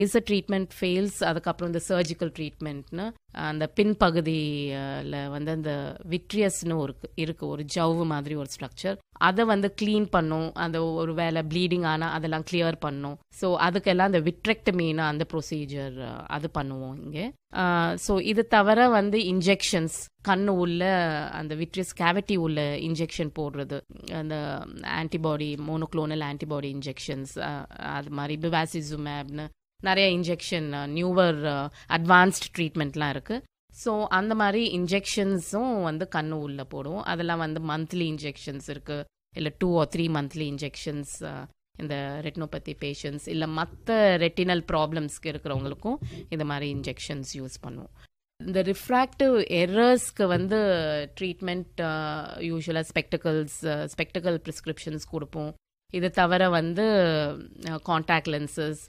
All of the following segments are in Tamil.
இஸ் அ ட்ரீட்மெண்ட் ஃபெயில்ஸ் அதுக்கப்புறம் இந்த சர்ஜிக்கல் ட்ரீட்மெண்ட்னு அந்த பின்பகுதியில் வந்து அந்த விட்ரியஸ்னு ஒரு இருக்கு ஒரு ஜவ்வு மாதிரி ஒரு ஸ்ட்ரக்சர் அதை வந்து க்ளீன் பண்ணும் அந்த ஒரு வேலை ப்ளீடிங் ஆனால் அதெல்லாம் கிளியர் பண்ணும் ஸோ அதுக்கெல்லாம் அந்த விட்ரெக்டமீனா அந்த ப்ரொசீஜர் அது பண்ணுவோம் இங்கே ஸோ இது தவிர வந்து இன்ஜெக்ஷன்ஸ் கண்ணு உள்ள அந்த விட்ரியஸ் கேவிட்டி உள்ள இன்ஜெக்ஷன் போடுறது அந்த ஆன்டிபாடி மோனோக்ளோனல் ஆன்டிபாடி இன்ஜெக்ஷன்ஸ் அது மாதிரி பிவாசிசுமேப்னு நிறைய இன்ஜெக்ஷன் நியூவர் அட்வான்ஸ்ட் ட்ரீட்மெண்ட்லாம் இருக்குது ஸோ அந்த மாதிரி இன்ஜெக்ஷன்ஸும் வந்து கண்ணு உள்ள போடுவோம் அதெல்லாம் வந்து மந்த்லி இன்ஜெக்ஷன்ஸ் இருக்குது இல்லை two or three monthly injections இந்த ரெட்டினோபதி பேஷண்ட்ஸ் இல்லை மற்ற ரெட்டினல் ப்ராப்ளம்ஸ்க்கு இருக்கிறவங்களுக்கும் இந்த மாதிரி இன்ஜெக்ஷன்ஸ் யூஸ் பண்ணுவோம் இந்த ரிஃப்ராக்டிவ் எரர்ஸ்க்கு வந்து ட்ரீட்மெண்ட் யூஸ்வலாக ஸ்பெக்டிகல்ஸ் ஸ்பெக்டிக்கல் ப்ரிஸ்கிரிப்ஷன்ஸ் கொடுப்போம் இது தவிர வந்து காண்டாக்ட் லென்சஸ்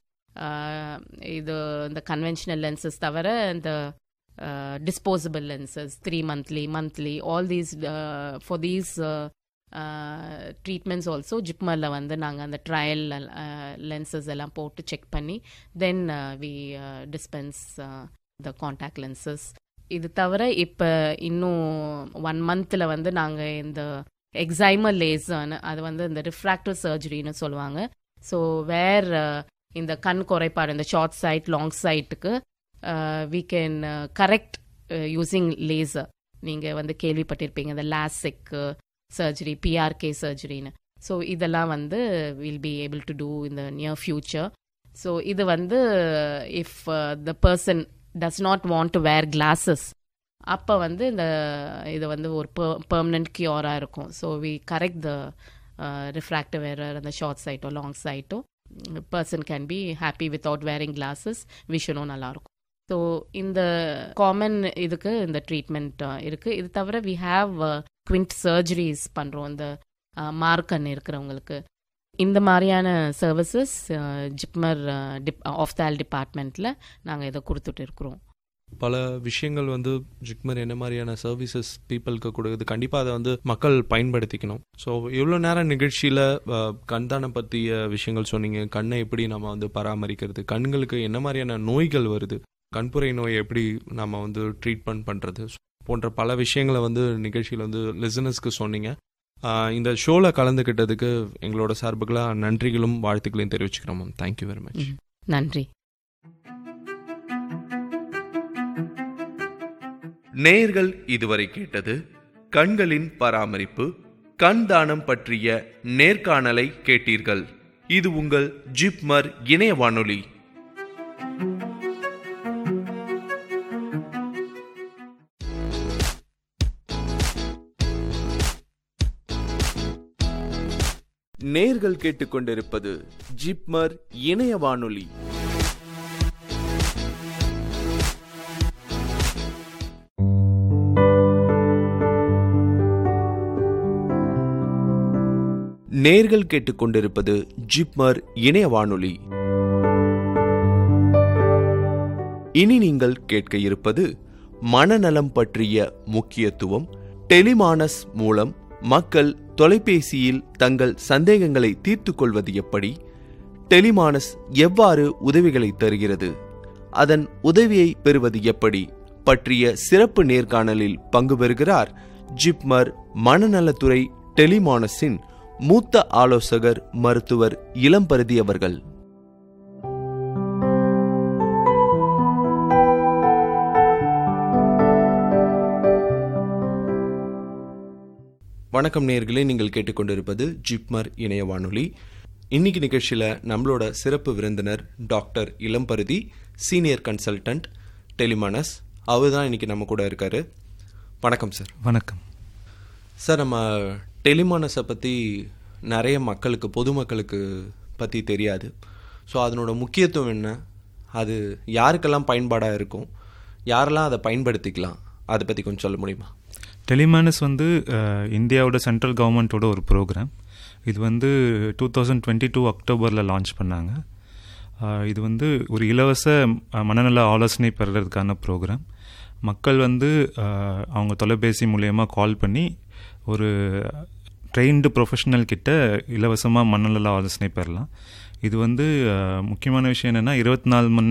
இது இந்த கன்வென்ஷனல் லென்சஸ் தவிர இந்த disposable lenses three monthly monthly all these for these treatments also ஜிப்மரில் வந்து நாங்கள் அந்த ட்ரையல் லென்சஸ் எல்லாம் போட்டு செக் பண்ணி then we dispense the contact lenses இது தவிர இப்போ இன்னும் ஒன் மந்தில் வந்து நாங்கள் இந்த எக்ஸைமர் லேசர்னு அது வந்து இந்த ரிஃப்ராக்டிவ் சர்ஜரின்னு சொல்லுவாங்க ஸோ வேர் இந்த கண் குறைபாடு இந்த ஷார்ட் சைட் லாங் சைட்டுக்கு we can correct using laser நீங்கள் வந்து கேள்விப்பட்டிருப்பீங்க இந்த லாசிக்கு சர்ஜரி பிஆர்கே சர்ஜரின்னு ஸோ இதெல்லாம் வந்து will be able to do இந்த நியர் ஃபியூச்சர் ஸோ இது வந்து if the person does not want to wear glasses அப்போ வந்து இந்த இது வந்து ஒரு பெர்மனன்ட் கியூராக இருக்கும் so we correct the refractive error அந்த ஷார்ட் சைட்டோ லாங் சைட்டோ person can be happy without wearing classes விஷனும் நல்லாயிருக்கும் ஸோ இந்த காமன் இதுக்கு இந்த ட்ரீட்மெண்ட் இருக்குது இது தவிர வி ஹாவ் குவிண்ட் சர்ஜரிஸ் பண்ணுறோம் இந்த மார்க்கன் இருக்கிறவங்களுக்கு இந்த மாதிரியான சர்வீசஸ் ஜிப்மர் டிப் ஆஃப்தால் டிபார்ட்மெண்ட்டில் நாங்கள் இதை கொடுத்துட்டு இருக்கிறோம் பல விஷயங்கள் வந்து ஜிக்மர் என்ன மாதிரியான சர்வீசஸ் பீப்புளுக்கு கொடுக்குது கண்டிப்பாக அதை வந்து மக்கள் பயன்படுத்திக்கணும் ஸோ இவ்வளோ நேரம் நிகழ்ச்சியில் கண்தானை பற்றிய விஷயங்கள் சொன்னீங்க கண்ணை எப்படி நம்ம வந்து பராமரிக்கிறது கண்களுக்கு என்ன மாதிரியான நோய்கள் வருது கண்புரை நோயை எப்படி நம்ம வந்து ட்ரீட்மெண்ட் பண்ணுறது போன்ற பல விஷயங்களை வந்து நிகழ்ச்சியில் வந்து லிசனர்ஸ்க்கு சொன்னீங்க இந்த ஷோவில் கலந்துக்கிட்டதுக்கு எங்களோட சார்புகளாக நன்றிகளும் வாழ்த்துக்களையும் தெரிவிச்சுக்கிறோம் மேம் தேங்க்யூ வெரி மச் நன்றி நேர்கள் இதுவரை கேட்டது கண்களின் பராமரிப்பு கண் தானம் பற்றிய நேர்காணலை கேட்டீர்கள் இது உங்கள் ஜிப்மர் இணைய வானொலி நேர்கள் கேட்டுக்கொண்டிருப்பது ஜிப்மர் இணைய வானொலி நேர்கள் கேட்டுக்கொண்டிருப்பது ஜிப்மர் இணைய வானொலி இனி நீங்கள் கேட்க இருப்பது மனநலம் பற்றிய முக்கியத்துவம் டெலிமானஸ் மூலம் மக்கள் தொலைபேசியில் தங்கள் சந்தேகங்களை தீர்த்து கொள்வது எப்படி டெலிமானஸ் எவ்வாறு உதவிகளை தருகிறது அதன் உதவியை பெறுவது எப்படி பற்றிய சிறப்பு நேர்காணலில் பங்கு பெறுகிறார் ஜிப்மர் மனநலத்துறை டெலிமானஸின் மூத்த ஆலோசகர் மருத்துவர் இளம்பருதி அவர்கள் வணக்கம் நேர்களே நீங்கள் கேட்டுக்கொண்டிருப்பது ஜிப்மர் இணைய வானொலி இன்னைக்கு நிகழ்ச்சியில் நம்மளோட சிறப்பு விருந்தினர் doctor Ilamparuthi senior consultant Telemanas அவர் தான் இன்னைக்கு நம்ம கூட இருக்காரு வணக்கம் சார் வணக்கம் சார் நம்ம டெலிமானஸை பற்றி நிறைய மக்களுக்கு பொதுமக்களுக்கு பற்றி தெரியாது ஸோ அதனோட முக்கியத்துவம் என்ன அது யாருக்கெல்லாம் பயன்பாடாக இருக்கும் யாரெல்லாம் அதை பயன்படுத்திக்கலாம் அதை பற்றி கொஞ்சம் சொல்ல முடியுமா டெலிமானஸ் வந்து இந்தியாவோட சென்ட்ரல் கவர்மெண்ட்டோட ஒரு ப்ரோக்ராம் இது வந்து டூ தௌசண்ட் டுவெண்ட்டி டூ அக்டோபரில் லான்ச் பண்ணாங்க இது வந்து ஒரு இலவச மனநல ஆலோசனை பெறுறதுக்கான ப்ரோக்ராம் மக்கள் வந்து அவங்க தொலைபேசி மூலயமா கால் பண்ணி ஒரு ட்ரெயின்டு ப்ரொஃபஷனல் கிட்ட இலவசமாக மனநல ஆலோசனை பெறலாம் இது வந்து அஹ், முக்கியமான விஷயம் என்னென்னா இருபத்தி நாலு மணி